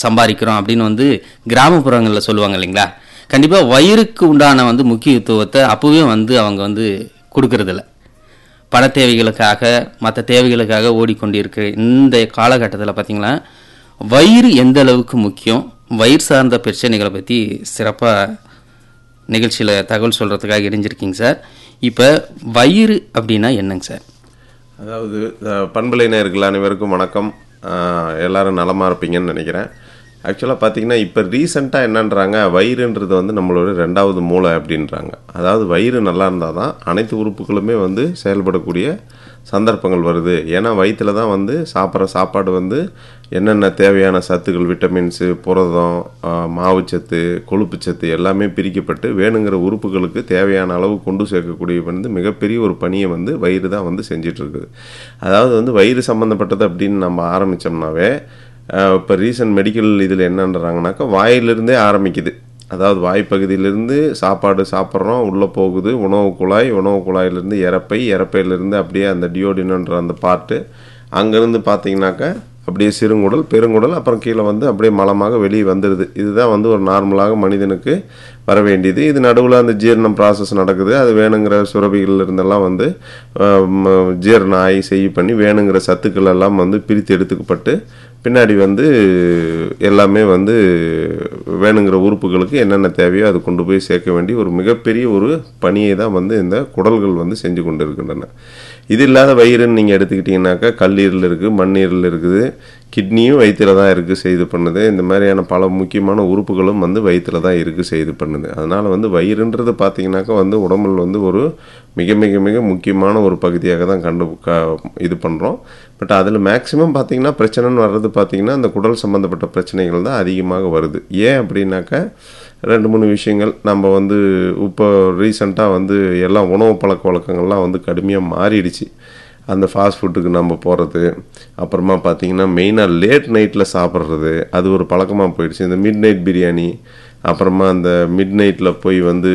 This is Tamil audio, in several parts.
சம்பாதிக்கிறோம் அப்படின்னு வந்து கிராமப்புறங்களில் சொல்லுவாங்க இல்லைங்களா கண்டிப்பாக வயிறுக்கு உண்டான வந்து முக்கியத்துவத்தை அப்போவே வந்து அவங்க வந்து கொடுக்கறதில்ல பண தேவைகளுக்காக மற்ற தேவைகளுக்காக ஓடிக்கொண்டிருக்கிற இந்த காலகட்டத்தில் பார்த்தீங்கன்னா வயிறு எந்த அளவுக்கு முக்கியம் வயிறு சார்ந்த பிரச்சனைகளை பற்றி சிறப்பாக நிகழ்ச்சியில் தகவல் சொல்கிறதுக்காக இணைஞ்சிருக்கீங்க சார் இப்போ வயிறு அப்படின்னா என்னங்க சார் அதாவது அஹ், பண்பலை நேயர்கள் அனைவருக்கும் வணக்கம் அஹ், எல்லாரும் நலமாக இருப்பீங்கன்னு நினைக்கிறேன் ஆக்சுவலாக பார்த்தீங்கன்னா இப்போ ரீசெண்டாக என்னன்றாங்க வயிறுன்றது வந்து நம்மளோட ரெண்டாவது மூளை அப்படின்றாங்க அதாவது வயிறு நல்லா இருந்தால் தான் அனைத்து உறுப்புகளுமே வந்து செயல்படக்கூடிய சந்தர்ப்பங்கள் வருது ஏன்னா வயிற்றில் தான் வந்து சாப்பிட்ற சாப்பாடு வந்து என்னென்ன தேவையான சத்துக்கள் விட்டமின்ஸு புரதம் ஆஹ், மாவுச்சத்து கொழுப்புச்சத்து எல்லாமே பிரிக்கப்பட்டு வேணுங்கிற உறுப்புகளுக்கு தேவையான அளவு கொண்டு சேர்க்கக்கூடிய வந்து மிகப்பெரிய ஒரு பணியை வந்து வயிறு தான் வந்து செஞ்சிட்டு இருக்குது அதாவது வந்து வயிறு சம்மந்தப்பட்டது அப்படின்னு நம்ம ஆரம்பித்தோம்னாவே இப்போ ரீசன்ட் மெடிக்கல் இதில் என்னன்றாங்கனாக்கா வாயிலிருந்தே ஆரம்பிக்குது அதாவது வாய்ப்பகுதியிலிருந்து சாப்பாடு சாப்பிட்றோம் உள்ளே போகுது உணவு குழாய் உணவு குழாயிலிருந்து இறப்பை இறப்பையிலிருந்து அப்படியே அந்த டியோடினன்ற அந்த பார்ட்டு அங்கேருந்து பார்த்தீங்கன்னாக்கா அப்படியே சிறுங்குடல் பெருங்குடல் அப்புறம் கீழே வந்து அப்படியே மலமாக வெளியே வந்துடுது இதுதான் வந்து ஒரு நார்மலாக மனிதனுக்கு வர வேண்டியது இது நடுவில் அந்த ஜீரணம் ப்ராசஸ் நடக்குது அது வேணுங்கிற சுரபிகள் இருந்தெல்லாம் வந்து ஆஹ், ம- ஜீரணம் ஆகி செய்ய பண்ணி வேணுங்கிற சத்துக்கள் எல்லாம் வந்து பிரித்து எடுத்துக்கப்பட்டு பின்னாடி வந்து எல்லாமே வந்து வேணுங்கிற உறுப்புகளுக்கு என்னென்ன தேவையோ அது கொண்டு போய் சேர்க்க வேண்டிய ஒரு மிகப்பெரிய ஒரு பணியை தான் வந்து இந்த குடல்கள் வந்து செஞ்சு கொண்டு இருக்கின்றன இது இல்லாத வயிறுன்னு நீங்கள் எடுத்துக்கிட்டிங்கனாக்கா கல்லீரல் இருக்குது மண்ணீரல் இருக்குது கிட்னியும் வயிற்றில் தான் இருக்குது செய்து பண்ணுது இந்த மாதிரியான பல முக்கியமான உறுப்புகளும் வந்து வயிற்றில் தான் இருக்குது செய்து பண்ணுது அதனால் வந்து வயிறுன்றது பார்த்தீங்கன்னாக்கா வந்து உடம்புல வந்து ஒரு மிக மிக மிக முக்கியமான ஒரு பகுதியாக தான் கண்டு க இது பண்ணுறோம் பட் அதில் மேக்ஸிமம் பார்த்தீங்கன்னா பிரச்சனைன்னு வர்றது பார்த்தீங்கன்னா அந்த குடல் சம்மந்தப்பட்ட பிரச்சனைகள் தான் அதிகமாக வருது ஏன் அப்படின்னாக்கா ரெண்டு மூணு விஷயங்கள் நம்ம வந்து இப்போ ரீசண்டாக வந்து எல்லாம் உணவு பழக்க வழக்கங்கள்லாம் வந்து கடுமையாக மாறிடுச்சு அந்த ஃபாஸ்ட் ஃபுட்டுக்கு நம்ம போகிறது அப்புறமா பார்த்தீங்கன்னா மெயினாக லேட் நைட்டில் சாப்பிட்றது அது ஒரு பழக்கமாக போயிடுச்சு இந்த மிட் நைட் பிரியாணி அப்புறமா அந்த மிட் நைட்டில் போய் வந்து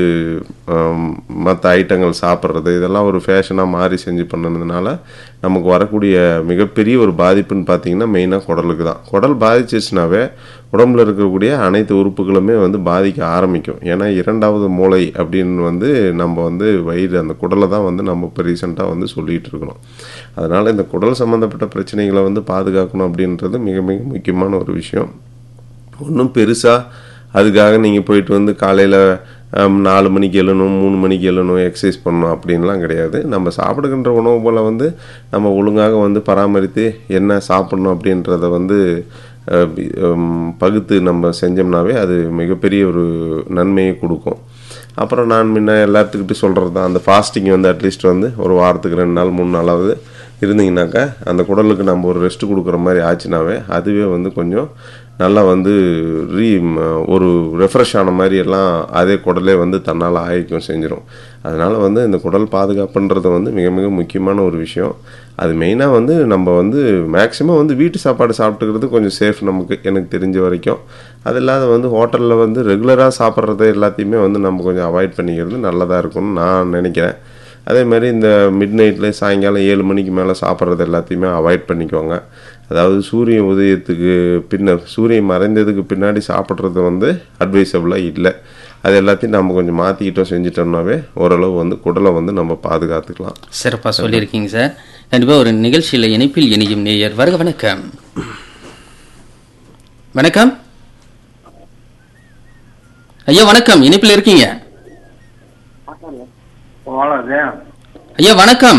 மற்ற ஐட்டங்கள் சாப்பிட்றது இதெல்லாம் ஒரு ஃபேஷனாக மாறி செஞ்சு பண்ணதுனால நமக்கு வரக்கூடிய மிகப்பெரிய ஒரு பாதிப்புன்னு பார்த்தீங்கன்னா மெயினாக குடலுக்கு தான் குடல் பாதிச்சிச்சுனாவே உடம்புல இருக்கக்கூடிய அனைத்து உறுப்புகளுமே வந்து பாதிக்க ஆரம்பிக்கும் ஏன்னா இரண்டாவது மூளை அப்படின்னு வந்து நம்ம வந்து வயிறு அந்த குடலை தான் வந்து நம்ம இப்போ ரீசெண்டாக வந்து சொல்லிகிட்டு இருக்கிறோம் அதனால் இந்த குடல் சம்மந்தப்பட்ட பிரச்சனைகளை வந்து பாதுகாக்கணும் அப்படின்றது மிக மிக முக்கியமான ஒரு விஷயம் ஒன்றும் பெருசாக அதுக்காக நீங்கள் போயிட்டு வந்து காலையில் நாலு மணிக்கு எழணும் மூணு மணிக்கு எழணும் எக்ஸசைஸ் பண்ணணும் அப்படின்லாம் கிடையாது நம்ம சாப்பிடுகின்ற உணவு போல் வந்து நம்ம ஒழுங்காக வந்து பராமரித்து என்ன சாப்பிடணும் அப்படின்றத வந்து அஹ், பி- ஹம், பகுத்து நம்ம செஞ்சோம்னாவே அது மிகப்பெரிய ஒரு நன்மையை கொடுக்கும் அப்புறம் நான் முன்ன எல்லாத்துக்கிட்டும் சொல்கிறது தான் அந்த ஃபாஸ்டிங் வந்து அட்லீஸ்ட் வந்து ஒரு வாரத்துக்கு ரெண்டு நாள் மூணு நாளாவது இருந்தீங்கன்னாக்கா அந்த குடலுக்கு நம்ம ஒரு ரெஸ்ட் கொடுக்குற மாதிரி ஆச்சுனாவே அதுவே வந்து கொஞ்சம் நல்லா வந்து ரீ ம- ஒரு ரெஃப்ரெஷ் ஆன மாதிரி எல்லாம் அதே குடலே வந்து தன்னால் ஆயிக்கும் செஞ்சிடும் அதனால் வந்து இந்த குடல் பாதுகாப்புன்றது வந்து மிக மிக முக்கியமான ஒரு விஷயம் அது மெயினாக வந்து நம்ம வந்து மேக்ஸிமம் வந்து வீட்டு சாப்பாடு சாப்பிட்டுக்கிறது கொஞ்சம் சேஃப் நமக்கு எனக்கு தெரிஞ்ச வரைக்கும் அது இல்லாத வந்து ஹோட்டலில் வந்து ரெகுலராக சாப்பிட்றது எல்லாத்தையுமே வந்து நம்ம கொஞ்சம் அவாய்ட் பண்ணிக்கிறது நல்லதாக இருக்கும்னு நான் நினைக்கிறேன் அதே மாதிரி இந்த மிட் நைட்டில் சாயங்காலம் ஏழு மணிக்கு மேலே சாப்பிட்றது எல்லாத்தையுமே அவாய்ட் பண்ணிக்கோங்க அதாவது சூரிய உதயத்துக்கு பின்னர் சூரியன் மறைந்ததுக்கு பின்னாடி சாப்பிட்றது வந்து அட்வைசபிளாக இல்லை அது எல்லாத்தையும் நம்ம கொஞ்சம் மாற்றிக்கிட்டோம் செஞ்சிட்டோம்னாவே ஓரளவு வந்து குடலை வந்து நம்ம பாதுகாத்துக்கலாம் சிறப்பாக சொல்லியிருக்கீங்க சார் கண்டிப்பாக ஒரு நிகழ்ச்சியில் இணைப்பில் இணையும் நேயர் வருக வணக்கம் வணக்கம் ஐயா வணக்கம் இணைப்பில் இருக்கீங்க ஐயா வணக்கம்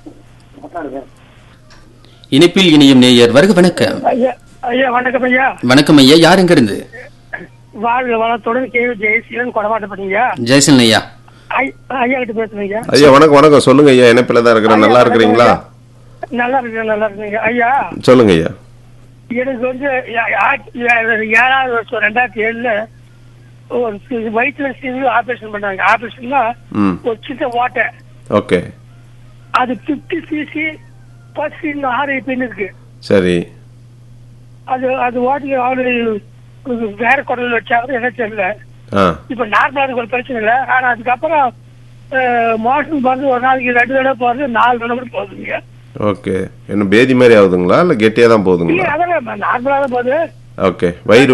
இணைப்பில் இணையும் நேயர் வருக வணக்கம் ஐயா ஐயா வணக்கம் ஐயா வணக்கம் ஐயா யார் எங்க இருந்து வாழ்க வளத்துடன் கே ஜெயசீலன் கொடமாட்டப்பட்டீங்க ஜெயசன் ஐயா ஐயா கிட்ட பேசுறீங்க ஐயா வணக்கம் வணக்கம் சொல்லுங்க ஐயா இணைப்பில் தான் இருக்கிறேன் நல்லா இருக்கிறீங்களா நல்லா இருக்கு நல்லா இருக்குங்க ஐயா சொல்லுங்க ஐயா எனக்கு வந்து யா- யா- யா- ஏழாவது வருஷம் ரெண்டாயிரத்தி ஏழுல ஒரு சி- வயிற்றுல சிறு ஆபரேஷன் பண்ணாங்க ஆபரேஷன்னா ம் ஒரு சின்ன ஓட்டை ஓகே அது பிப்டி சிசி பஸ் ஆறு பின் இருக்கு சரி அது அது ஓட்டுக்கு ஆல்ரெடி வேற குடல் வச்சாங்க என்ன தெரியல ஆ இப்ப நார்மலா இருக்கு ஒரு பிரச்சனை இல்லை ஆனா அதுக்கப்புறம் மோஷன் போறது ஒரு நாளைக்கு ரெண்டு தடவை போறது நாலு தடவை கூட போகுதுங்க ஓகே என்ன பேதி மாதிரி ஆகுதுங்களா இல்லை கெட்டியாக தான் இல்ல போகுதுங்களா அதெல்லாம் நார்மலா தான் போகுது ஓகே வயிறு